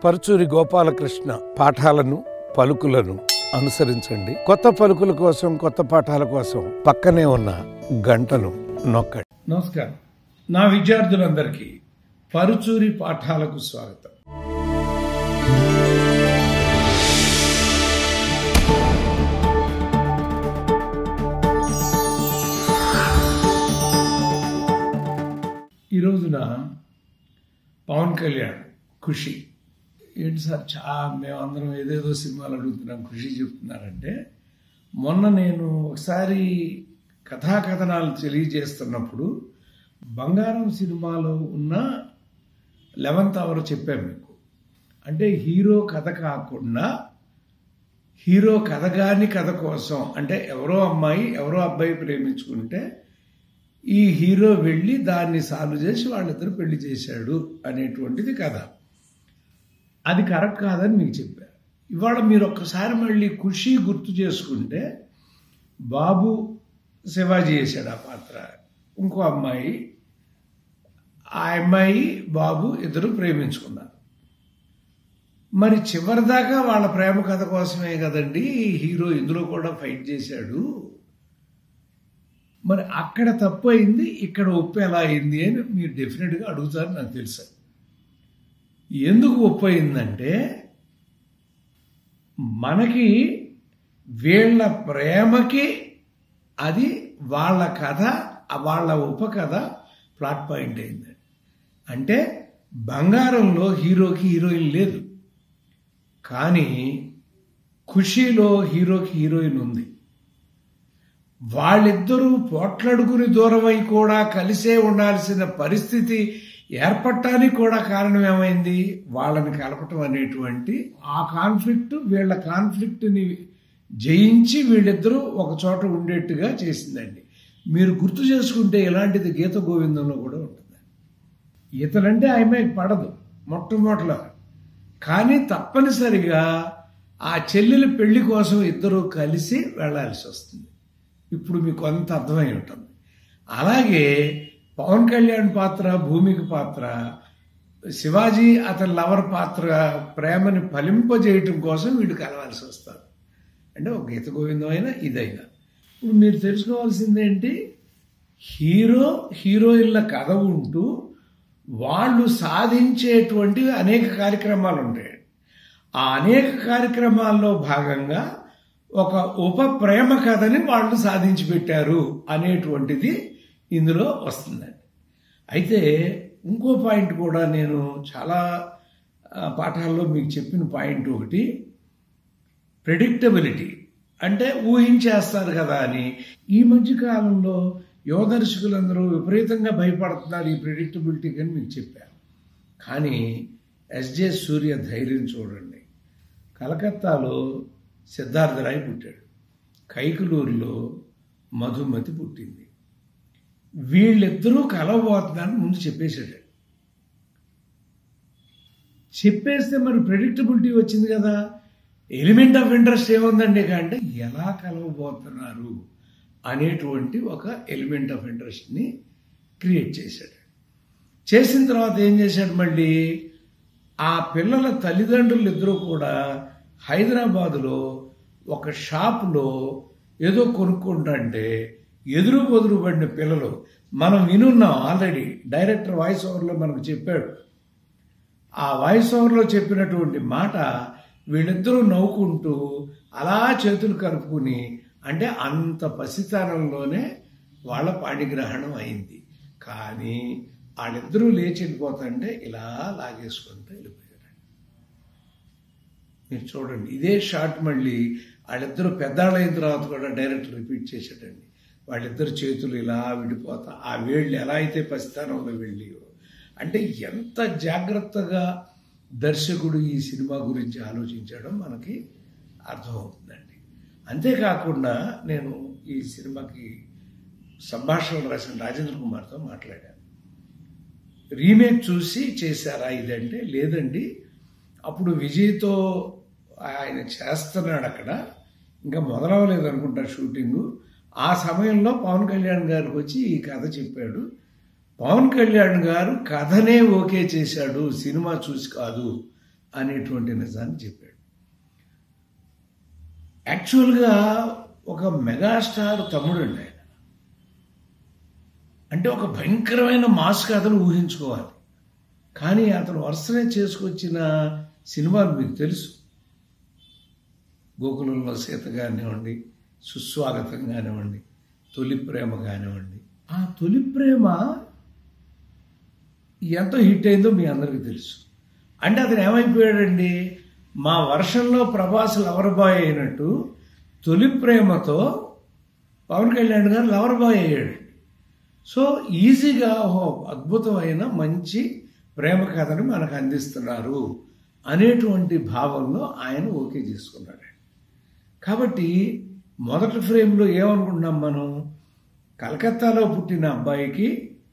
పరుచూరి గోపాలకృష్ణ పాఠాలను పలుకులను అనుసరించండి కొత్త పలుకుల కోసం కొత్త పాఠాల కోసం పక్కనే ఉన్న గంటను నొక్కండి నమస్కారం నా విద్యార్థులందరికీ పరుచూరి పాఠాలకు స్వాగతం ఈ రోజున పవన్ కళ్యాణ్ ఖుషి ఏంటి సార్ చా మేమందరం ఏదేదో సినిమాలు అడుగుతున్నాం ఖుషి చెప్తున్నారంటే మొన్న నేను ఒకసారి కథాకథనాలు తెలియజేస్తున్నప్పుడు బంగారం సినిమాలో ఉన్న లెవెంత్ అవర్ చెప్పాను మీకు అంటే హీరో కథ కాకుండా హీరో కథ కాని కథ కోసం అంటే ఎవరో అమ్మాయి ఎవరో అబ్బాయి ప్రేమించుకుంటే ఈ హీరో వెళ్ళి దాన్ని సాల్వ్ చేసి వాళ్ళిద్దరు పెళ్లి చేశాడు అనేటువంటిది కథ అది కరెక్ట్ కాదని మీకు చెప్పారు ఇవాళ మీరు ఒక్కసారి మళ్ళీ ఖుషి గుర్తు చేసుకుంటే బాబు శివాజీ చేశాడు ఆ పాత్ర ఇంకో అమ్మాయి ఆ అమ్మాయి బాబు ఇద్దరు ప్రేమించుకున్నారు మరి చివరిదాకా వాళ్ళ ప్రేమ కథ కోసమే కదండి హీరో ఇందులో కూడా ఫైట్ చేశాడు మరి అక్కడ తప్పు అయింది ఇక్కడ ఒప్పు ఎలా అయింది అని మీరు డెఫినెట్గా అడుగుతారు నాకు తెలుసు ఎందుకు ఒప్పు అయిందంటే మనకి వీళ్ళ ప్రేమకి అది వాళ్ళ కథ వాళ్ళ ఉపకథ ప్లాట్ పాయింట్ అయింది అంటే బంగారంలో హీరోకి హీరోయిన్ లేదు కానీ ఖుషీలో హీరోకి హీరోయిన్ ఉంది వాళ్ళిద్దరూ పోట్లాడుకుని దూరమై కూడా కలిసే ఉండాల్సిన పరిస్థితి ఏర్పడటానికి కూడా కారణం ఏమైంది వాళ్ళని కలపటం అనేటువంటి ఆ కాన్ఫ్లిక్ట్ వీళ్ళ కాన్ఫ్లిక్ట్ని జయించి వీళ్ళిద్దరూ ఒక చోట ఉండేట్టుగా చేసిందండి మీరు గుర్తు చేసుకుంటే ఇలాంటిది గీత గోవిందంలో కూడా ఉంటుంది ఈతలంటే ఆమె పడదు మొట్టమొదటిలో కానీ తప్పనిసరిగా ఆ చెల్లెల పెళ్లి కోసం ఇద్దరూ కలిసి వెళ్లాల్సి వస్తుంది ఇప్పుడు మీకు కొంత అర్థమై ఉంటుంది అలాగే పవన్ కళ్యాణ్ పాత్ర భూమికి పాత్ర శివాజీ అతని లవర్ పాత్ర ప్రేమని ఫలింపజేయటం కోసం వీడు కలవాల్సి వస్తారు అంటే ఒక గీత గోవిందం అయినా ఇదైనా ఇప్పుడు మీరు తెలుసుకోవాల్సిందేంటి హీరో హీరోయిన్ల కథ ఉంటూ వాళ్ళు సాధించేటువంటి అనేక కార్యక్రమాలు ఉంటాయి ఆ అనేక కార్యక్రమాల్లో భాగంగా ఒక ఉప ప్రేమ కథని వాళ్ళు సాధించి పెట్టారు అనేటువంటిది ఇందులో వస్తుందండి అయితే ఇంకో పాయింట్ కూడా నేను చాలా పాఠాల్లో మీకు చెప్పిన పాయింట్ ఒకటి ప్రెడిక్టబిలిటీ అంటే ఊహించేస్తారు కదా అని ఈ మధ్య కాలంలో యువదర్శకులందరూ విపరీతంగా భయపడుతున్నారు ఈ ప్రెడిక్టబిలిటీకి అని మీకు చెప్పారు కానీ ఎస్జే సూర్య ధైర్యం చూడండి కలకత్తాలో సిద్ధార్థరాయ్ పుట్టాడు కైకలూరులో మధుమతి పుట్టింది వీళ్ళిద్దరూ కలవబోతున్నారని ముందు చెప్పేశాడు చెప్పేస్తే మరి ప్రెడిక్టబిలిటీ వచ్చింది కదా ఎలిమెంట్ ఆఫ్ ఇంట్రెస్ట్ ఏముందండి అంటే ఎలా కలవబోతున్నారు అనేటువంటి ఒక ఎలిమెంట్ ఆఫ్ ఇంట్రెస్ట్ని క్రియేట్ చేశాడు చేసిన తర్వాత ఏం చేశాడు మళ్ళీ ఆ పిల్లల తల్లిదండ్రులు ఇద్దరూ కూడా హైదరాబాదులో ఒక షాపులో ఏదో కొనుక్కుంటుంటే ఎదురు బదురు పడిన పిల్లలు మనం వినున్నాం ఆల్రెడీ డైరెక్టర్ వాయిస్ ఓవర్లో మనకు చెప్పాడు ఆ వాయిస్ ఓవర్లో చెప్పినటువంటి మాట వీళ్ళిద్దరూ నవ్వుకుంటూ అలా చేతులు కలుపుకుని అంటే అంత పసితనంలోనే వాళ్ళ పాణిగ్రహణం అయింది కానీ వాళ్ళిద్దరూ లేచి వెళ్ళిపోతుంటే ఇలా లాగేసుకుంటూ వెళ్ళిపోయారు మీరు చూడండి ఇదే షాట్ మళ్ళీ వాళ్ళిద్దరూ పెద్దాళ్ళైన తర్వాత కూడా డైరెక్ట్ రిపీట్ చేశాడండి వాళ్ళిద్దరు చేతులు ఇలా విడిపోతా ఆ వేళ్ళు ఎలా అయితే పసితనంలో వెళ్ళి అంటే ఎంత జాగ్రత్తగా దర్శకుడు ఈ సినిమా గురించి ఆలోచించడం మనకి అర్థమవుతుందండి అంతేకాకుండా నేను ఈ సినిమాకి సంభాషణలు రాసిన రాజేంద్ర కుమార్తో మాట్లాడాను రీమేక్ చూసి చేశారా ఇదంటే లేదండి అప్పుడు విజయ్తో ఆయన చేస్తున్నాడు అక్కడ ఇంకా మొదలవలేదు అనుకుంటా షూటింగు ఆ సమయంలో పవన్ కళ్యాణ్ గారికి వచ్చి ఈ కథ చెప్పాడు పవన్ కళ్యాణ్ గారు కథనే ఓకే చేశాడు సినిమా చూసి కాదు అనేటువంటి నిజాన్ని చెప్పాడు యాక్చువల్గా ఒక మెగాస్టార్ తమ్ముడు అండి ఆయన అంటే ఒక భయంకరమైన మాస్ కథను ఊహించుకోవాలి కానీ అతను వరుసనే చేసుకొచ్చిన సినిమాలు మీకు తెలుసు గోకులంలో సీత కానివ్వండి సుస్వాగతం కానివ్వండి తొలి ప్రేమ కానివ్వండి ఆ తొలి ప్రేమ ఎంత హిట్ అయిందో మీ అందరికీ తెలుసు అంటే అతను ఏమైపోయాడండి మా వర్షంలో ప్రభాస్ లవర్ బాయ్ అయినట్టు తొలి ప్రేమతో పవన్ కళ్యాణ్ గారు లవర్ బాయ్ అయ్యాడు సో ఈజీగా ఓ అద్భుతమైన మంచి ప్రేమ కథను మనకు అందిస్తున్నారు అనేటువంటి భావంలో ఆయన ఓకే చేసుకున్నాడు కాబట్టి మొదటి ఫ్రేమ్లో ఏమనుకుంటున్నాం మనం కలకత్తాలో పుట్టిన అబ్బాయికి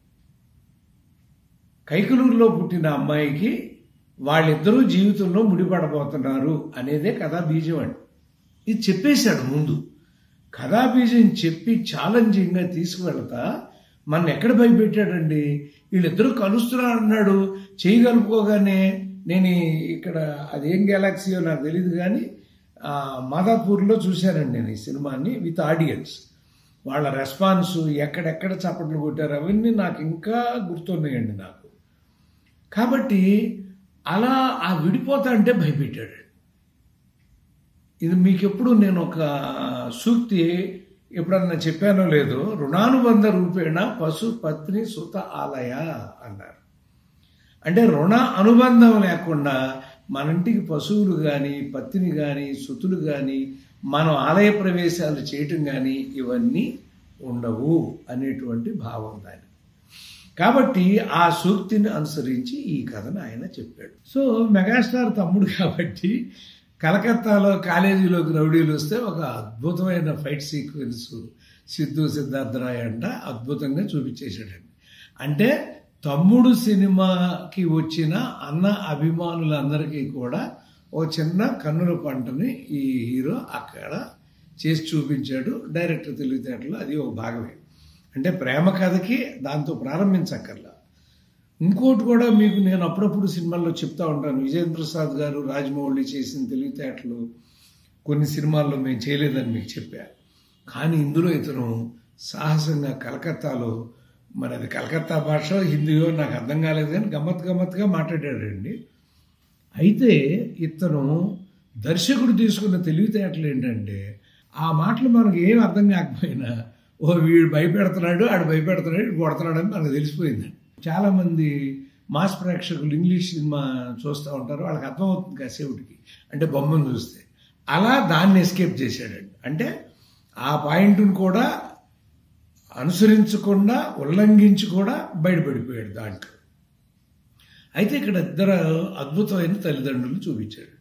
కైకలూరులో పుట్టిన అమ్మాయికి వాళ్ళిద్దరూ జీవితంలో ముడిపడబోతున్నారు అనేదే కథా బీజం అండి ఇది చెప్పేశాడు ముందు కథా బీజం చెప్పి ఛాలెంజింగ్గా తీసుకువెళ్తా మన ఎక్కడ భయపెట్టాడండి వీళ్ళిద్దరూ కలుస్తున్నారు అన్నాడు చేయగలుపుకోగానే నేను ఇక్కడ అదేం గెలాక్సీయో నాకు తెలియదు కానీ మాదాపూర్లో చూశానండి నేను ఈ సినిమాని విత్ ఆడియన్స్ వాళ్ళ రెస్పాన్స్ ఎక్కడెక్కడ చప్పట్లు కొట్టారు అవన్నీ నాకు ఇంకా గుర్తున్నాయండి నాకు కాబట్టి అలా ఆ విడిపోతా అంటే భయపెట్టాడు ఇది మీకు ఎప్పుడు నేను ఒక సూక్తి ఎప్పుడన్నా చెప్పానో లేదో రుణానుబంధ రూపేణ పశు పత్ని సుత ఆలయ అన్నారు అంటే రుణ అనుబంధం లేకుండా మన ఇంటికి పశువులు కానీ పత్తిని కానీ సుతులు కానీ మనం ఆలయ ప్రవేశాలు చేయటం కానీ ఇవన్నీ ఉండవు అనేటువంటి భావం దాని కాబట్టి ఆ సూక్తిని అనుసరించి ఈ కథను ఆయన చెప్పాడు సో మెగాస్టార్ తమ్ముడు కాబట్టి కలకత్తాలో కాలేజీలోకి రౌడీలు వస్తే ఒక అద్భుతమైన ఫైట్ సీక్వెన్స్ సిద్ధు సిద్ధార్థరాయ్ అంట అద్భుతంగా చూపించేశాడండి అంటే తమ్ముడు సినిమాకి వచ్చిన అన్న అభిమానులందరికీ కూడా ఓ చిన్న కన్నుల పంటని ఈ హీరో అక్కడ చేసి చూపించాడు డైరెక్టర్ తెలివితేటలు అది ఒక భాగమే అంటే ప్రేమ కథకి దాంతో ప్రారంభించక్కర్లా ఇంకోటి కూడా మీకు నేను అప్పుడప్పుడు సినిమాల్లో చెప్తా ఉంటాను విజయేంద్ర ప్రసాద్ గారు రాజమౌళి చేసిన తెలివితేటలు కొన్ని సినిమాల్లో మేము చేయలేదని మీకు చెప్పా కానీ ఇందులో ఇతను సాహసంగా కలకత్తాలో మరి అది కలకత్తా భాష హిందీయో నాకు అర్థం కాలేదు కానీ గమ్మత్ గమ్మత్తుగా మాట్లాడాడండి అయితే ఇతను దర్శకుడు తీసుకున్న తెలివితేటలు ఏంటంటే ఆ మాటలు మనకు ఏం అర్థం కాకపోయినా ఓ వీడు భయపెడుతున్నాడు ఆడు భయపెడుతున్నాడు వీడు కొడుతున్నాడు అని మనకు తెలిసిపోయిందండి చాలామంది మాస్ ప్రేక్షకులు ఇంగ్లీష్ సినిమా చూస్తూ ఉంటారు వాళ్ళకి అర్థమవుతుంది కాసేపుటికి అంటే బొమ్మను చూస్తే అలా దాన్ని ఎస్కేప్ చేశాడండి అంటే ఆ పాయింట్ను కూడా అనుసరించకుండా ఉల్లంఘించి కూడా బయటపడిపోయాడు దాంట్లో అయితే ఇక్కడ ఇద్దరు అద్భుతమైన తల్లిదండ్రులు చూపించాడు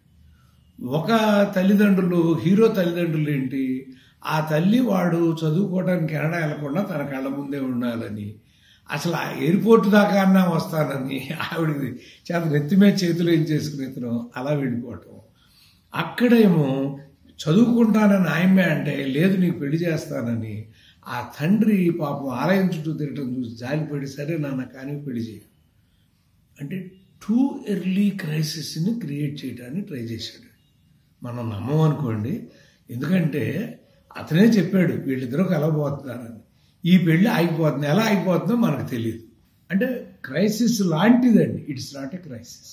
ఒక తల్లిదండ్రులు హీరో తల్లిదండ్రులు ఏంటి ఆ తల్లి వాడు చదువుకోవడానికి కెనడా వెళ్లకుండా తన కళ్ళ ముందే ఉండాలని అసలు ఆ ఎయిర్పోర్ట్ దాకా అన్నా వస్తానని ఆవిడకి చేత నెత్తి మీద చేతులు ఏం చేసుకుని ఇతను అలా వెళ్ళిపోవటం అక్కడేమో చదువుకుంటానని ఆయమ్మే అంటే లేదు నీకు పెళ్లి చేస్తానని ఆ తండ్రి పాపం ఆలయం చుట్టూ తిరగటం చూసి జాలిపడి సరే నాన్న కానీ పెళ్లి చేయ అంటే టూ ఎర్లీ క్రైసిస్ని క్రియేట్ చేయడానికి ట్రై చేశాడు మనం నమ్మం అనుకోండి ఎందుకంటే అతనే చెప్పాడు వీళ్ళిద్దరూ కలవబోతున్నారని ఈ పెళ్లి ఆగిపోతుంది ఎలా ఆగిపోతుందో మనకు తెలియదు అంటే క్రైసిస్ లాంటిదండి ఇట్స్ నాట్ ఎ క్రైసిస్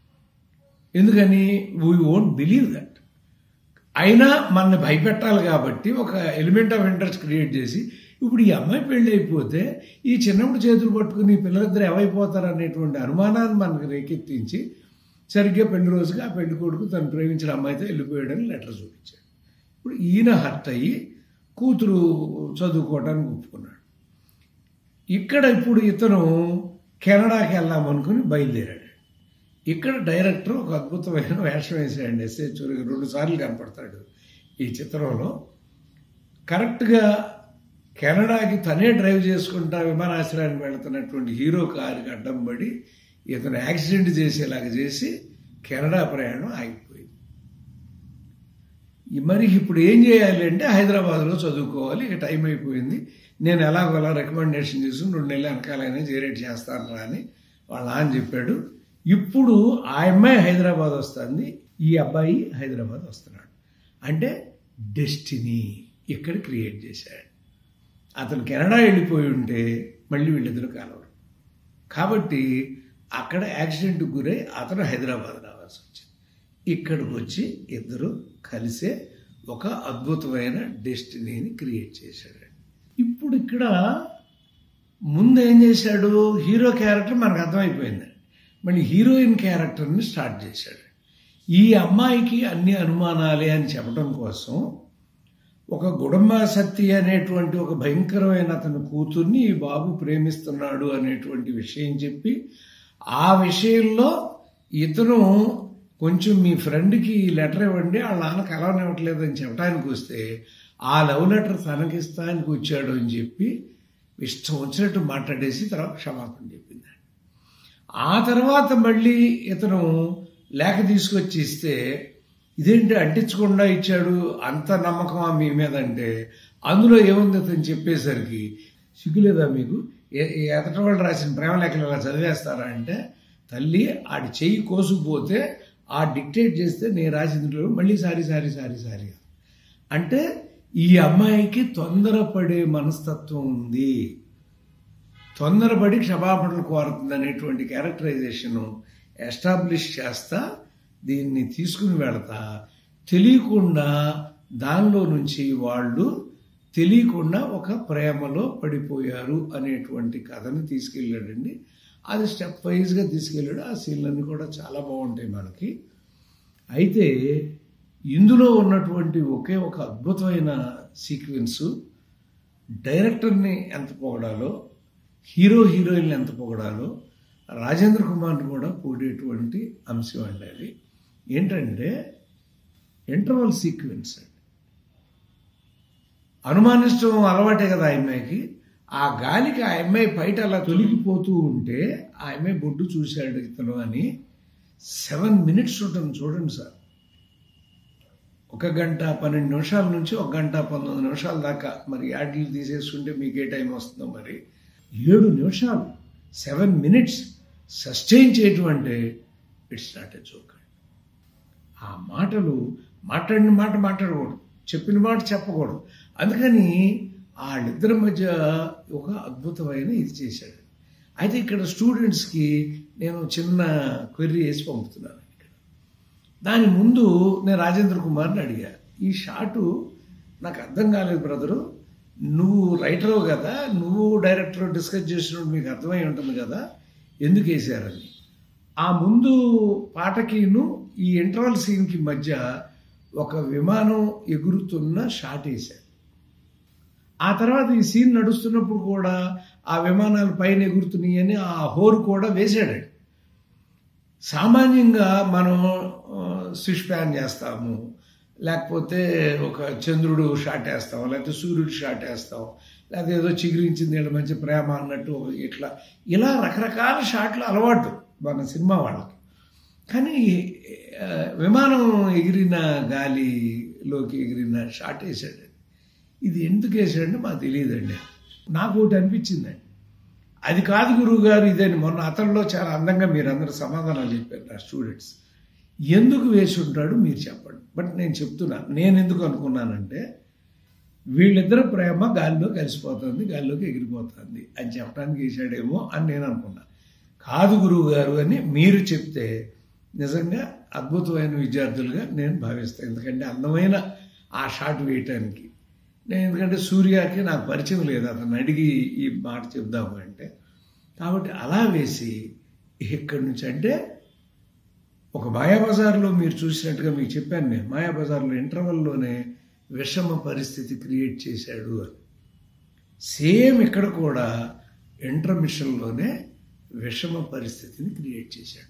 ఎందుకని వీ ఓంట్ బిలీవ్ దట్ అయినా మనల్ని భయపెట్టాలి కాబట్టి ఒక ఎలిమెంట్ ఆఫ్ ఇంట్రెస్ట్ క్రియేట్ చేసి ఇప్పుడు ఈ అమ్మాయి పెళ్ళి అయిపోతే ఈ చిన్నప్పుడు చేతులు పట్టుకుని ఈ పిల్లలిద్దరు ఏమైపోతారు అనేటువంటి అనుమానాన్ని మనకు రేకెత్తించి సరిగ్గా పెళ్లి రోజుగా ఆ పెళ్లి కొడుకు తను ప్రేమించిన అమ్మాయితో వెళ్ళిపోయాడని లెటర్ చూపించాడు ఇప్పుడు ఈయన హర్ట్ అయ్యి కూతురు చదువుకోవడానికి ఒప్పుకున్నాడు ఇక్కడ ఇప్పుడు ఇతను కెనడాకి వెళ్దామనుకుని బయలుదేరాడు ఇక్కడ డైరెక్టర్ ఒక అద్భుతమైన వేషం వేసాడు ఎస్ఏ చోరికి రెండు సార్లు కనపడతాడు ఈ చిత్రంలో కరెక్ట్గా కెనడాకి తనే డ్రైవ్ చేసుకుంటా విమానాశ్రయానికి వెళుతున్నటువంటి హీరో కారుకి అడ్డం పడి ఇతను యాక్సిడెంట్ చేసేలాగా చేసి కెనడా ప్రయాణం ఆగిపోయింది మరి ఇప్పుడు ఏం చేయాలి అంటే హైదరాబాద్లో చదువుకోవాలి ఇక టైం అయిపోయింది నేను ఎలాగోలా రికమెండేషన్ చేసుకుని రెండు నెలలు వెనకాలైనా జేరేట్ చేస్తాను రా అని వాళ్ళ నాన్న చెప్పాడు ఇప్పుడు ఆ అమ్మాయి హైదరాబాద్ వస్తుంది ఈ అబ్బాయి హైదరాబాద్ వస్తున్నాడు అంటే డెస్టినీ ఇక్కడ క్రియేట్ చేశాడు అతను కెనడా వెళ్ళిపోయి ఉంటే మళ్ళీ వీళ్ళిద్దరు కలవరు కాబట్టి అక్కడ యాక్సిడెంట్కి గురై అతను హైదరాబాద్ రావాల్సి వచ్చింది ఇక్కడికి వచ్చి ఇద్దరు కలిసే ఒక అద్భుతమైన డెస్టినీని క్రియేట్ చేశాడు ఇప్పుడు ఇక్కడ ముందు ఏం చేశాడు హీరో క్యారెక్టర్ మనకు అర్థమైపోయింది మళ్ళీ హీరోయిన్ క్యారెక్టర్ని స్టార్ట్ చేశాడు ఈ అమ్మాయికి అన్ని అనుమానాలే అని చెప్పడం కోసం ఒక గుడంబ సత్తి అనేటువంటి ఒక భయంకరమైన అతని కూతుర్ని ఈ బాబు ప్రేమిస్తున్నాడు అనేటువంటి విషయం చెప్పి ఆ విషయంలో ఇతను కొంచెం మీ ఫ్రెండ్కి ఈ లెటర్ ఇవ్వండి వాళ్ళ నాన్న కలవనివ్వట్లేదు అని చెప్పడానికి వస్తే ఆ లవ్ లెటర్ తనకిస్తానికి వచ్చాడు అని చెప్పి ఇష్టం వచ్చినట్టు మాట్లాడేసి తర్వాత క్షమాపణ చెప్పింది ఆ తర్వాత మళ్ళీ ఇతను లేఖ తీసుకొచ్చి ఇస్తే ఇదేంటి అంటించకుండా ఇచ్చాడు అంత నమ్మకమా మీ మీద అంటే అందులో ఏముంది అతను చెప్పేసరికి సిగ్గులేదా మీకు ఎదట వాళ్ళు రాసిన ప్రేమ లేఖలు ఇలా చదివేస్తారా అంటే తల్లి ఆడి చెయ్యి కోసుకుపోతే ఆ డిక్టేట్ చేస్తే నేను రాసిన మళ్ళీ సారీ సారీ సారీ సారీ అంటే ఈ అమ్మాయికి తొందరపడే మనస్తత్వం ఉంది తొందరపడి క్షమాపణలు కోరుతుంది అనేటువంటి క్యారెక్టరైజేషన్ ఎస్టాబ్లిష్ చేస్తా దీన్ని తీసుకుని వెళతా తెలియకుండా దానిలో నుంచి వాళ్ళు తెలియకుండా ఒక ప్రేమలో పడిపోయారు అనేటువంటి కథని తీసుకెళ్ళాడండి అది స్టెప్ వైజ్గా తీసుకెళ్ళాడు ఆ సీన్లన్నీ కూడా చాలా బాగుంటాయి మనకి అయితే ఇందులో ఉన్నటువంటి ఒకే ఒక అద్భుతమైన సీక్వెన్సు డైరెక్టర్ని ఎంత పొగడాలో హీరో హీరోయిన్ ఎంత పొగడాలో రాజేంద్ర కుమార్ని కూడా పొగిడేటువంటి అంశం అండి అది ఏంటంటే ఇంటర్వల్ సీక్వెన్స్ అండి అనుమానించడం అలవాటే కదా ఆ అమ్మాయికి ఆ గాలికి ఆ అమ్మాయి బయట అలా తొలగిపోతూ ఉంటే ఆ అమ్మాయి బొడ్డు చూశాడు ఇతను అని సెవెన్ మినిట్స్ ఉంటుంది చూడండి సార్ ఒక గంట పన్నెండు నిమిషాల నుంచి ఒక గంట పంతొమ్మిది నిమిషాల దాకా మరి యాడ్లు తీసేసుకుంటే మీకు ఏ టైం వస్తుందో మరి ఏడు నిమిషాలు సెవెన్ మినిట్స్ సస్టైన్ చేయటం అంటే ఇట్స్ నాట్ ఎ జోక్ ఆ మాటలు మాట్లాడిన మాట మాట్లాడకూడదు చెప్పిన మాట చెప్పకూడదు అందుకని వాళ్ళిద్దరి మధ్య ఒక అద్భుతమైన ఇది చేశాడు అయితే ఇక్కడ స్టూడెంట్స్కి నేను చిన్న క్వెర్రీ వేసి పంపుతున్నాను ఇక్కడ దాని ముందు నేను రాజేంద్ర కుమార్ని అడిగా ఈ షాటు నాకు అర్థం కాలేదు బ్రదరు నువ్వు రైటరు కదా నువ్వు డైరెక్టర్ డిస్కస్ చేసినప్పుడు మీకు అర్థమై ఉంటుంది కదా ఎందుకు వేసారని ఆ ముందు పాటకిను ఈ ఇంటర్వల్ సీన్కి మధ్య ఒక విమానం ఎగురుతున్న షాట్ వేశారు ఆ తర్వాత ఈ సీన్ నడుస్తున్నప్పుడు కూడా ఆ విమానాలు పైన ఎగురుతున్నాయి అని ఆ హోర్ కూడా వేసాడు సామాన్యంగా మనం స్విష్ ప్యాన్ చేస్తాము లేకపోతే ఒక చంద్రుడు షాట్ వేస్తాం లేకపోతే సూర్యుడు షాట్ వేస్తాం లేకపోతే ఏదో చిగురించింది వీళ్ళ మంచి ప్రేమ అన్నట్టు ఇట్లా ఇలా రకరకాల షాట్లు అలవాటు మన సినిమా వాళ్ళకి కానీ విమానం ఎగిరిన గాలిలోకి ఎగిరిన షాట్ వేసాడు ఇది ఎందుకు వేసాడంటే మాకు తెలియదండి నాకు ఒకటి అనిపించిందండి అది కాదు గురువు గారు ఇదని మొన్న అతనిలో చాలా అందంగా మీరు అందరూ సమాధానాలు చెప్పారు నా స్టూడెంట్స్ ఎందుకు వేసి ఉంటాడు మీరు చెప్పండి బట్ నేను చెప్తున్నాను నేను ఎందుకు అనుకున్నానంటే వీళ్ళిద్దరు ప్రేమ గాలిలో కలిసిపోతుంది గాలిలోకి ఎగిరిపోతుంది అని చెప్పడానికి వేసాడేమో అని నేను అనుకున్నా కాదు గురువు గారు అని మీరు చెప్తే నిజంగా అద్భుతమైన విద్యార్థులుగా నేను భావిస్తాను ఎందుకంటే అందమైన ఆ షాట్ వేయటానికి నేను ఎందుకంటే సూర్యకి నాకు పరిచయం లేదు అతను అడిగి ఈ మాట చెప్దాము అంటే కాబట్టి అలా వేసి ఇక్కడి నుంచి అంటే ఒక మాయాబజార్లో మీరు చూసినట్టుగా మీకు చెప్పాను నేను మాయాబజార్లో ఇంటర్వల్లోనే విషమ పరిస్థితి క్రియేట్ చేశాడు అని సేమ్ ఇక్కడ కూడా ఇంటర్మిషన్లోనే విషమ పరిస్థితిని క్రియేట్ చేశాడు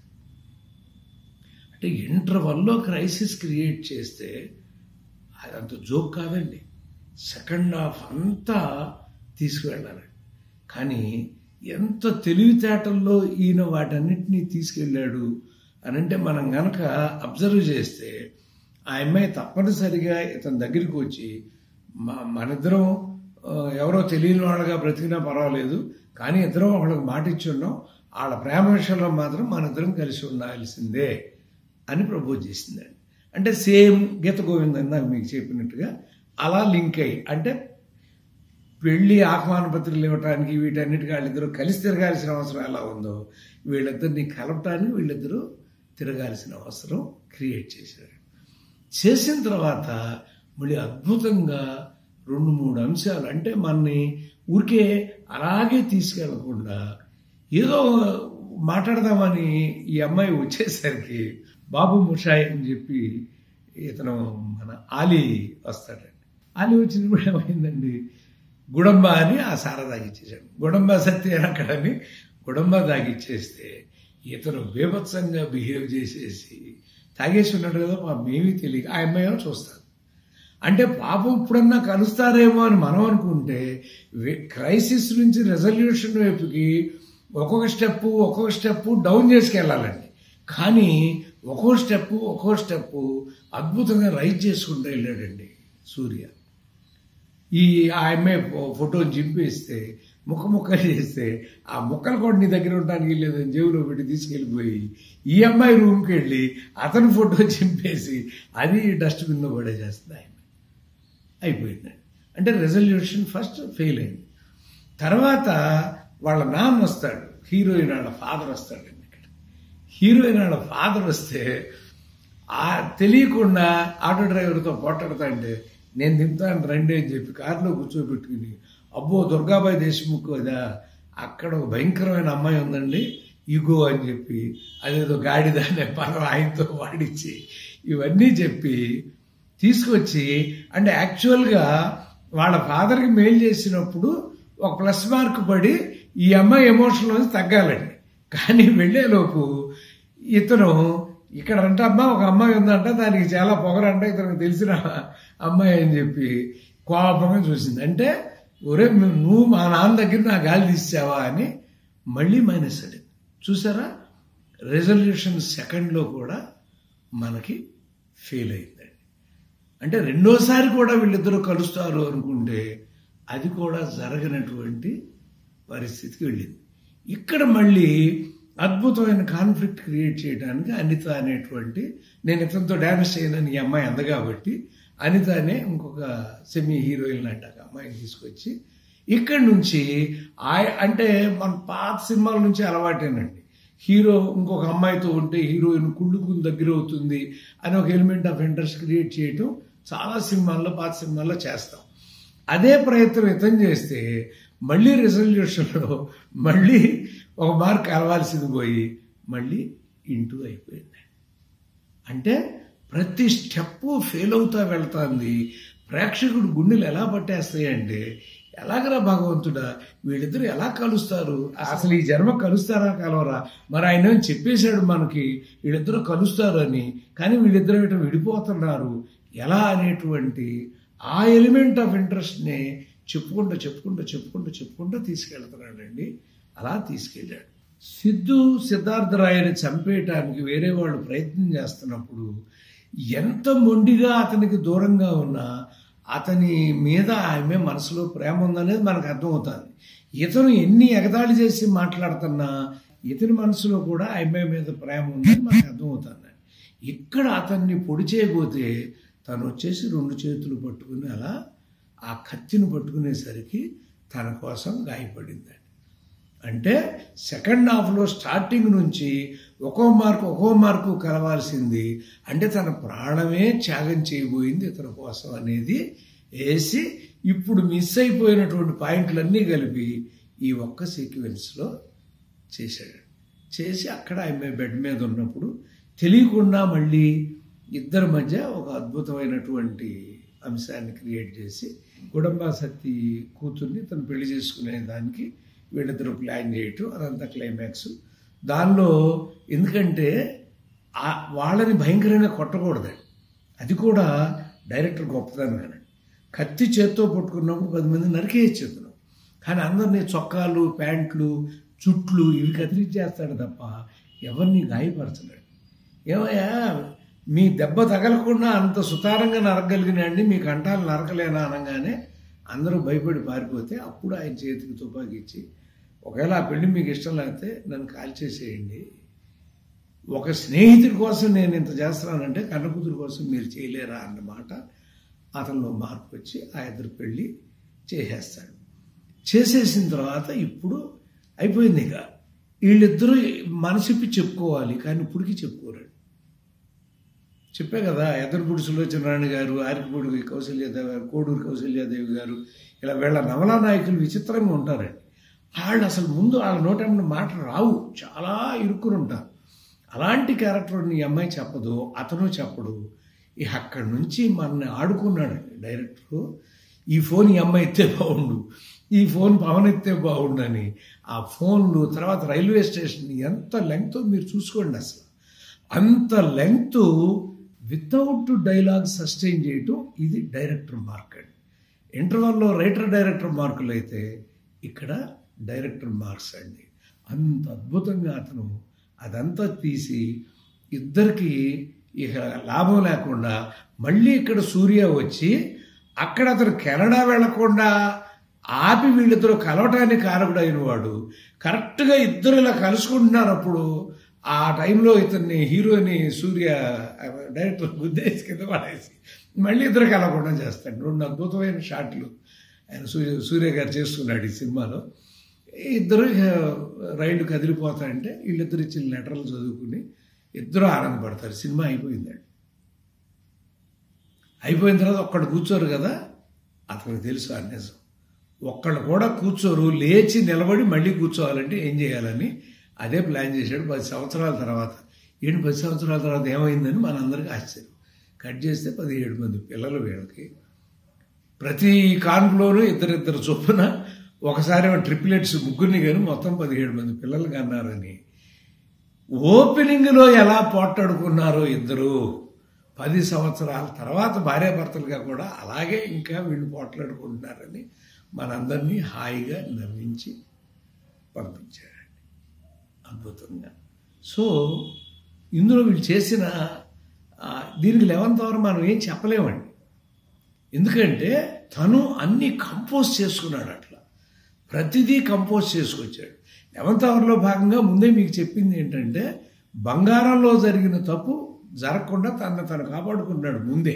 అంటే ఇంటర్వల్లో క్రైసిస్ క్రియేట్ చేస్తే అదంత జోక్ కాదండి సెకండ్ హాఫ్ అంతా తీసుకువెళ్ళాలండి కానీ ఎంత తెలివితేటల్లో ఈయన వాటన్నిటినీ తీసుకెళ్ళాడు అని అంటే మనం గనక అబ్జర్వ్ చేస్తే ఆ అమ్మాయి తప్పనిసరిగా ఇతని దగ్గరికి వచ్చి మనిద్దరం ఎవరో తెలియని వాళ్ళగా బ్రతికినా పర్వాలేదు కానీ ఇద్దరం ఒకళ్ళకి మాట ఇచ్చి ఉన్నాం వాళ్ళ ప్రేమ విషయంలో మాత్రం మన ఇద్దరం కలిసి ఉండాల్సిందే అని ప్రపోజ్ చేసిందండి అంటే సేమ్ గీత గోవిందం నాకు మీకు చెప్పినట్టుగా అలా లింక్ అయ్యి అంటే పెళ్లి ఆహ్వాన పత్రికలు ఇవ్వటానికి వీటన్నిటికీ వాళ్ళిద్దరూ కలిసి తిరగాల్సిన అవసరం ఎలా ఉందో వీళ్ళిద్దరిని కలపటానికి వీళ్ళిద్దరూ తిరగాల్సిన అవసరం క్రియేట్ చేశారు చేసిన తర్వాత మళ్ళీ అద్భుతంగా రెండు మూడు అంశాలు అంటే మనని ఊరికే అలాగే తీసుకెళ్లకుండా ఏదో మాట్లాడదామని ఈ అమ్మాయి వచ్చేసరికి బాబు ముషాయి అని చెప్పి ఇతను మన ఆలి వస్తాడండి ఆలి వచ్చినప్పుడు ఏమైందండి గుడంబ అని ఆ సార తాగిచ్చేసాడు గుడంబ సత్య అక్కడని గుడంబ తాగిచ్చేస్తే ఇతను బీభత్సంగా బిహేవ్ చేసేసి తాగేసి ఉన్నాడు కదా పాపం ఏమీ తెలియక ఆ అమ్మాయి ఏమో చూస్తాను అంటే పాపం ఇప్పుడన్నా కలుస్తారేమో అని మనం అనుకుంటే క్రైసిస్ నుంచి రెజల్యూషన్ వైపుకి ఒక్కొక్క స్టెప్ ఒక్కొక్క స్టెప్ డౌన్ చేసుకెళ్ళాలండి కానీ ఒక్కో స్టెప్ ఒక్కో స్టెప్ అద్భుతంగా రైజ్ చేసుకుంటూ వెళ్ళాడండి సూర్య ఈ ఆ అమ్మాయి ఫోటోని చింపేస్తే ముక్క ముక్కలు చేస్తే ఆ ముక్కలు కూడా నీ దగ్గర ఉండడానికి లేదని జేబులో పెట్టి తీసుకెళ్ళిపోయి ఈ అమ్మాయి రూమ్కి వెళ్ళి అతని ఫోటో చింపేసి అది డస్ట్బిన్లో పడేసేస్తుంది ఆయన అయిపోయిందండి అంటే రెజల్యూషన్ ఫస్ట్ ఫెయిల్ అయింది తర్వాత వాళ్ళ నాన్న వస్తాడు హీరోయిన్ వాళ్ళ ఫాదర్ వస్తాడండి ఇక్కడ హీరోయిన్ వాళ్ళ ఫాదర్ వస్తే ఆ తెలియకుండా ఆటో డ్రైవర్తో పోటాడుతా అంటే నేను దింపుతాను రండి అని చెప్పి కారులో కూర్చోబెట్టుకుని అబ్బో దుర్గాబాయి దేశముఖ్ కదా అక్కడ ఒక భయంకరమైన అమ్మాయి ఉందండి ఇగో అని చెప్పి అదేదో గాడిద అనే పదం ఆయనతో వాడిచ్చి ఇవన్నీ చెప్పి తీసుకొచ్చి అంటే యాక్చువల్గా వాళ్ళ ఫాదర్కి మెయిల్ చేసినప్పుడు ఒక ప్లస్ మార్క్ పడి ఈ అమ్మాయి ఎమోషన్ నుంచి తగ్గాలండి కానీ వెళ్లేలోపు ఇతను ఇక్కడ అంటే అమ్మా ఒక అమ్మాయి ఉందంట దానికి చాలా పొగరంట ఇతనికి తెలిసిన అమ్మాయి అని చెప్పి కోపంగా చూసింది అంటే ఒరే నువ్వు మా నాన్న దగ్గర నా గాలి తీసావా అని మళ్ళీ మైనస్ అడి చూసారా రెజల్యూషన్ సెకండ్లో కూడా మనకి ఫెయిల్ అయిందండి అంటే రెండోసారి కూడా వీళ్ళిద్దరూ కలుస్తారు అనుకుంటే అది కూడా జరగనటువంటి పరిస్థితికి వెళ్ళింది ఇక్కడ మళ్ళీ అద్భుతమైన కాన్ఫ్లిక్ట్ క్రియేట్ చేయడానికి అనిత అనేటువంటి నేను ఇతనితో డ్యాన్స్ చేయనని ఈ అమ్మాయి అంద కాబట్టి అనిత అనే ఇంకొక సెమీ హీరోయిన్ లాంటి ఒక అమ్మాయిని తీసుకొచ్చి ఇక్కడి నుంచి ఆ అంటే మన పాత సినిమాల నుంచి అలవాటేనండి హీరో ఇంకొక అమ్మాయితో ఉంటే హీరోయిన్ కుళ్ళుకుని దగ్గర అవుతుంది అని ఒక ఎలిమెంట్ ఆఫ్ ఇంట్రెస్ట్ క్రియేట్ చేయటం చాలా సినిమాల్లో పాత సినిమాల్లో చేస్తాం అదే ప్రయత్నం ఇతను చేస్తే మళ్ళీ రిజల్యూషన్లో మళ్ళీ ఒక మార్క్ కలవాల్సింది పోయి మళ్ళీ ఇంటూ అయిపోయింది అంటే ప్రతి స్టెప్ ఫెయిల్ అవుతా వెళ్తాంది ప్రేక్షకుడు గుండెలు ఎలా పట్టేస్తాయంటే ఎలాగరా భగవంతుడా వీళ్ళిద్దరు ఎలా కలుస్తారు అసలు ఈ జన్మ కలుస్తారా కలవరా మరి ఆయన చెప్పేశాడు మనకి వీళ్ళిద్దరూ కలుస్తారు అని కానీ వీళ్ళిద్దరు ఇటు విడిపోతున్నారు ఎలా అనేటువంటి ఆ ఎలిమెంట్ ఆఫ్ ఇంట్రెస్ట్ని చెప్పుకుంటూ చెప్పుకుంటూ చెప్పుకుంటూ చెప్పుకుంటూ తీసుకెళ్తున్నాడండి అలా తీసుకెళ్ళాడు సిద్ధు సిద్ధార్థరాయని చంపేయటానికి వేరే వాళ్ళు ప్రయత్నం చేస్తున్నప్పుడు ఎంత మొండిగా అతనికి దూరంగా ఉన్నా అతని మీద ఆమె మనసులో ప్రేమ ఉందనేది మనకు అర్థమవుతుంది ఇతను ఎన్ని ఎగతాళి చేసి మాట్లాడుతున్నా ఇతని మనసులో కూడా ఆమె మీద ప్రేమ ఉందని మనకు అర్థమవుతుంది ఇక్కడ అతన్ని పొడి చేయబోతే తను వచ్చేసి రెండు చేతులు పట్టుకుని అలా ఆ కత్తిని పట్టుకునేసరికి తన కోసం గాయపడిందండి అంటే సెకండ్ హాఫ్లో స్టార్టింగ్ నుంచి ఒక్కో మార్కు ఒక్కో మార్కు కలవాల్సింది అంటే తన ప్రాణమే త్యాగం చేయబోయింది ఇతని కోసం అనేది వేసి ఇప్పుడు మిస్ అయిపోయినటువంటి పాయింట్లన్నీ కలిపి ఈ ఒక్క సీక్వెన్స్లో చేశాడు చేసి అక్కడ ఆమె బెడ్ మీద ఉన్నప్పుడు తెలియకుండా మళ్ళీ ఇద్దరి మధ్య ఒక అద్భుతమైనటువంటి అంశాన్ని క్రియేట్ చేసి కుటుంబ సత్తి కూతుర్ని తను పెళ్లి చేసుకునే దానికి వీళ్ళిద్దరూ ప్లాన్ చేయటం అదంతా క్లైమాక్స్ దానిలో ఎందుకంటే వాళ్ళని భయంకరంగా కొట్టకూడదండి అది కూడా డైరెక్టర్ గొప్పదనం కానండి కత్తి చేత్తో పట్టుకున్నప్పుడు పది మంది నరికేయచ్చు కానీ అందరినీ చొక్కాలు ప్యాంట్లు చుట్లు ఇవి కత్తిరించేస్తాడు తప్ప ఎవరిని గాయపరచలేడు ఏమయ్యా మీ దెబ్బ తగలకుండా అంత సుతారంగా నరకగలిగినండి మీ కంఠాలు నరకలేనా అనగానే అందరూ భయపడి పారిపోతే అప్పుడు ఆయన చేతికి తుపాకీ ఇచ్చి ఒకవేళ ఆ పెళ్లి మీకు ఇష్టం లేకపోతే నన్ను కాల్ చేసేయండి ఒక స్నేహితుడి కోసం నేను ఇంత చేస్తున్నానంటే కన్నకూతురు కోసం మీరు చేయలేరా అన్నమాట అతనిలో మార్పు వచ్చి ఆ ఇద్దరు పెళ్లి చేసేస్తాడు చేసేసిన తర్వాత ఇప్పుడు అయిపోయింది ఇక వీళ్ళిద్దరూ మనసిప్పి చెప్పుకోవాలి కానీ ఇప్పటికీ చెప్పుకోరండి చెప్పే కదా ఎదరపూడి సులోచనారాయణ గారు ఆరికపూడి కౌశల్యాదేవి గారు కోడూరు కౌశల్యాదేవి గారు ఇలా వీళ్ళ నవలా నాయకులు విచిత్రంగా ఉంటారండి వాళ్ళు అసలు ముందు వాళ్ళ నోటెంబడి మాట రావు చాలా ఇరుక్కుని ఉంటారు అలాంటి క్యారెక్టర్ ఈ అమ్మాయి చెప్పదు అతను చెప్పడు ఇక అక్కడి నుంచి మనల్ని ఆడుకున్నాడు డైరెక్టర్ ఈ ఫోన్ ఈ అమ్మాయి ఎత్తే బాగుండు ఈ ఫోన్ పవన్ ఎత్తే బాగుండని ఆ ఫోన్లు తర్వాత రైల్వే స్టేషన్ ఎంత లెంగ్త్ మీరు చూసుకోండి అసలు అంత లెంగ్త్ వితౌట్ డైలాగ్ సస్టైన్ చేయటం ఇది డైరెక్టర్ మార్క్ అండి ఇంటర్వల్లో రైటర్ డైరెక్టర్ మార్కులు అయితే ఇక్కడ డైరెక్టర్ మార్క్స్ అండి అంత అద్భుతంగా అతను అదంతా తీసి ఇద్దరికి ఇక లాభం లేకుండా మళ్ళీ ఇక్కడ సూర్య వచ్చి అక్కడ అతను కెనడా వెళ్లకుండా ఆపి వీళ్ళిద్దరూ కలవటానికి కారకుడైన వాడు కరెక్ట్గా ఇద్దరు ఇలా కలుసుకుంటున్నారు అప్పుడు ఆ టైంలో ఇతన్ని హీరోని సూర్య డైరెక్టర్ గుద్దేసి కింద పడేసి మళ్ళీ ఇద్దరు కలవకుండా చేస్తాడు రెండు అద్భుతమైన షాట్లు ఆయన సూర్య సూర్య గారు చేస్తున్నాడు ఈ సినిమాలో ఇద్దరు రైళ్లు కదిలిపోతాయంటే వీళ్ళిద్దరు ఇచ్చిన లెటర్లు చదువుకుని ఇద్దరు ఆనందపడతారు సినిమా అయిపోయిందండి అయిపోయిన తర్వాత ఒక్కడు కూర్చోరు కదా అతనికి తెలుసు ఆ నిజం ఒక్కళ్ళు కూడా కూర్చోరు లేచి నిలబడి మళ్ళీ కూర్చోవాలంటే ఏం చేయాలని అదే ప్లాన్ చేశాడు పది సంవత్సరాల తర్వాత ఏంటి పది సంవత్సరాల తర్వాత ఏమైందని మనందరికీ ఆశ్చర్యం కట్ చేస్తే పదిహేడు మంది పిల్లలు వీళ్ళకి ప్రతి కాన్పులోనూ ఇద్దరిద్దరు చొప్పున ఒకసారి ట్రిప్లెట్స్ ముగ్గురిని కానీ మొత్తం పదిహేడు మంది పిల్లలు కన్నారని ఓపెనింగ్లో ఎలా పోట్లాడుకున్నారో ఇద్దరు పది సంవత్సరాల తర్వాత భార్యాభర్తలుగా కూడా అలాగే ఇంకా వీళ్ళు పోట్లాడుకుంటున్నారని మనందరినీ హాయిగా నవ్వించి పంపించాడండి అద్భుతంగా సో ఇందులో వీళ్ళు చేసిన దీనికి లెవెన్త్ అవర్ మనం ఏం చెప్పలేమండి ఎందుకంటే తను అన్ని కంపోజ్ చేసుకున్నాడు అట్లా ప్రతిదీ కంపోజ్ చేసుకొచ్చాడు లెవెన్త్ అవర్లో భాగంగా ముందే మీకు చెప్పింది ఏంటంటే బంగారంలో జరిగిన తప్పు జరగకుండా తను తను కాపాడుకున్నాడు ముందే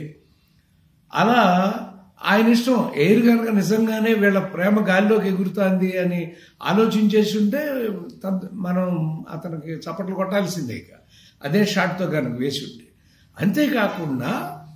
అలా ఆయన ఇష్టం ఎయిర్ కనుక నిజంగానే వీళ్ళ ప్రేమ గాలిలోకి ఎగురుతుంది అని ఆలోచించేసి ఉంటే మనం అతనికి చప్పట్లు కొట్టాల్సిందే ఇక అదే షాట్తో కనుక వేసి ఉంటే అంతేకాకుండా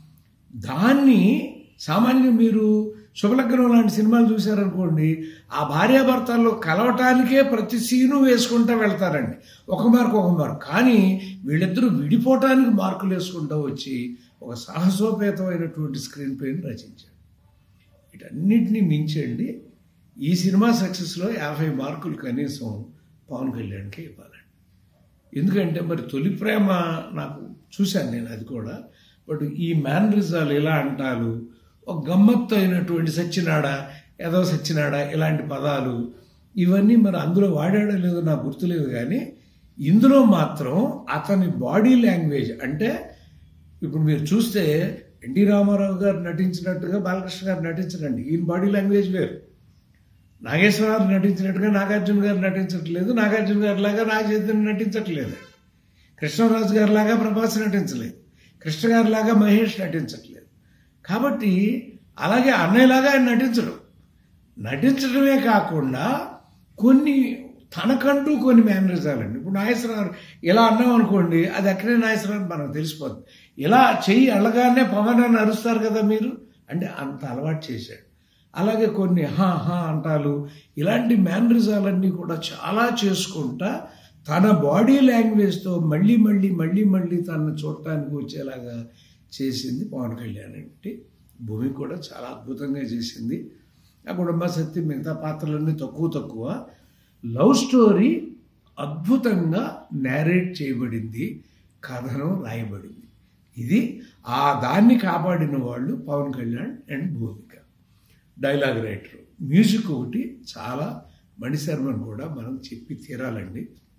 దాన్ని సామాన్యంగా మీరు శుభలగ్నం లాంటి సినిమాలు చూశారనుకోండి ఆ భార్యాభర్తల్లో కలవటానికే ప్రతి సీను వేసుకుంటూ వెళ్తారండి ఒక మార్కు ఒక మార్కు కానీ వీళ్ళిద్దరూ విడిపోవటానికి మార్కులు వేసుకుంటూ వచ్చి ఒక సాహసోపేతమైనటువంటి స్క్రీన్ ప్లేని రచించాడు వీటన్నిటినీ మించండి ఈ సినిమా సక్సెస్లో యాభై మార్కులు కనీసం పవన్ కళ్యాణ్కి ఇవ్వాలండి ఎందుకంటే మరి తొలి ప్రేమ నాకు చూశాను నేను అది కూడా బట్ ఈ మ్యానరిజాలు ఇలా అంటారు ఒక గమ్మత్తు అయినటువంటి సచ్చినాడ ఏదో సచ్చినాడ ఇలాంటి పదాలు ఇవన్నీ మరి అందులో వాడాడో లేదో నాకు గుర్తులేదు కానీ ఇందులో మాత్రం అతని బాడీ లాంగ్వేజ్ అంటే ఇప్పుడు మీరు చూస్తే ఎన్టీ రామారావు గారు నటించినట్టుగా బాలకృష్ణ గారు నటించరండి ఈయన బాడీ లాంగ్వేజ్ వేరు నాగేశ్వరరావు నటించినట్టుగా నాగార్జున గారు నటించట్లేదు నాగార్జున గారి లాగా నాగచైతన్య నటించట్లేదు కృష్ణరాజు గారి లాగా ప్రభాస్ నటించలేదు కృష్ణ గారి లాగా మహేష్ నటించట్లేదు కాబట్టి అలాగే అన్నయ్యలాగా ఆయన నటించడు నటించడమే కాకుండా కొన్ని తనకంటూ కొన్ని మేనరిజాలండి ఇప్పుడు నాగేశ్వరరావు ఇలా అన్నాం అనుకోండి అది ఎక్కడే నాగేశ్వరరావు మనకు తెలిసిపోతుంది ఇలా చెయ్యి అల్లగానే పవన్ అని అరుస్తారు కదా మీరు అంటే అంత అలవాటు చేశాడు అలాగే కొన్ని హా హా అంటాలు ఇలాంటి మేనరిజాలన్నీ కూడా చాలా చేసుకుంటా తన బాడీ లాంగ్వేజ్తో మళ్ళీ మళ్ళీ మళ్ళీ మళ్ళీ తనను చూడటానికి వచ్చేలాగా చేసింది పవన్ కళ్యాణ్ అంటే భూమి కూడా చాలా అద్భుతంగా చేసింది ఆ కుటుంబ శక్తి మిగతా పాత్రలన్నీ తక్కువ తక్కువ లవ్ స్టోరీ అద్భుతంగా నేరేట్ చేయబడింది కథనం రాయబడింది ఇది ఆ దాన్ని కాపాడిన వాళ్ళు Pawan Kalyan and Bhumika dialogue writer music ఒకటి చాలా మణిశర్మను కూడా మనం చెప్పి తీరాలండి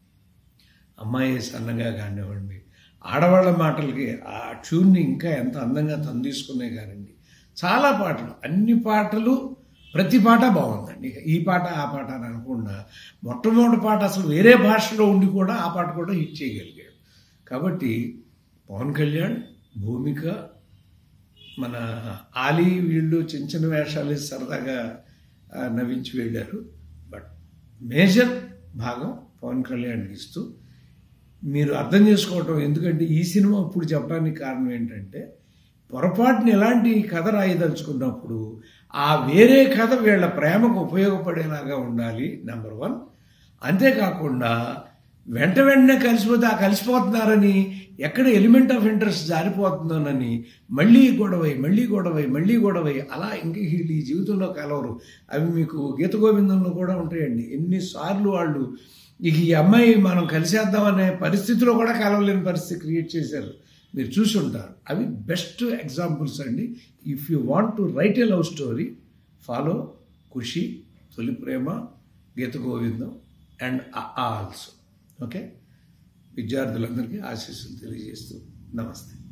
అమ్మాయి సన్నగా కానివ్వండి ఆడవాళ్ళ మాటలకి ఆ ట్యూన్ని ఇంకా ఎంత అందంగా తను తీసుకునే కానండి చాలా పాటలు అన్ని పాటలు ప్రతి పాట బాగుందండి ఈ పాట ఆ పాట అని అనకుండా మొట్టమొదటి పాట అసలు వేరే భాషలో ఉండి కూడా ఆ పాట కూడా హిట్ చేయగలిగాడు కాబట్టి పవన్ కళ్యాణ్ భూమిక మన ఆలీ వీళ్ళు చిన్న చిన్న వేషాలు వేసి సరదాగా ఆ, నవ్వించి వెళ్ళారు బట్ మేజర్ భాగం పవన్ కళ్యాణ్కి ఇస్తూ మీరు అర్థం చేసుకోవటం ఎందుకంటే ఈ సినిమా ఇప్పుడు చెప్పడానికి కారణం ఏంటంటే పొరపాటున ఎలాంటి కథ రాయదలుచుకున్నప్పుడు ఆ వేరే కథ వీళ్ళ ప్రేమకు ఉపయోగపడేలాగా ఉండాలి నెంబర్ వన్ అంతేకాకుండా వెంట వెంటనే కలిసిపోతే ఆ కలిసిపోతున్నారని ఎక్కడ ఎలిమెంట్ ఆఫ్ ఇంట్రెస్ట్ జారిపోతుందోనని మళ్ళీ గొడవై మళ్ళీ గొడవై మళ్ళీ గొడవై అలా ఇంక వీళ్ళు ఈ జీవితంలో కలవరు అవి మీకు గీత గోవిందంలో కూడా ఉంటాయండి ఎన్నిసార్లు వాళ్ళు ఇక ఈ అమ్మాయి మనం కలిసేద్దామనే పరిస్థితిలో కూడా కలవలేని పరిస్థితి క్రియేట్ చేశారు మీరు చూసి ఉంటారు అవి బెస్ట్ ఎగ్జాంపుల్స్ అండి if you want to write a love story follow Kushi Tholi Prema Geetha Govindam and also okay విద్యార్థులందరికీ ఆశీస్సులు తెలియజేస్తూ నమస్తే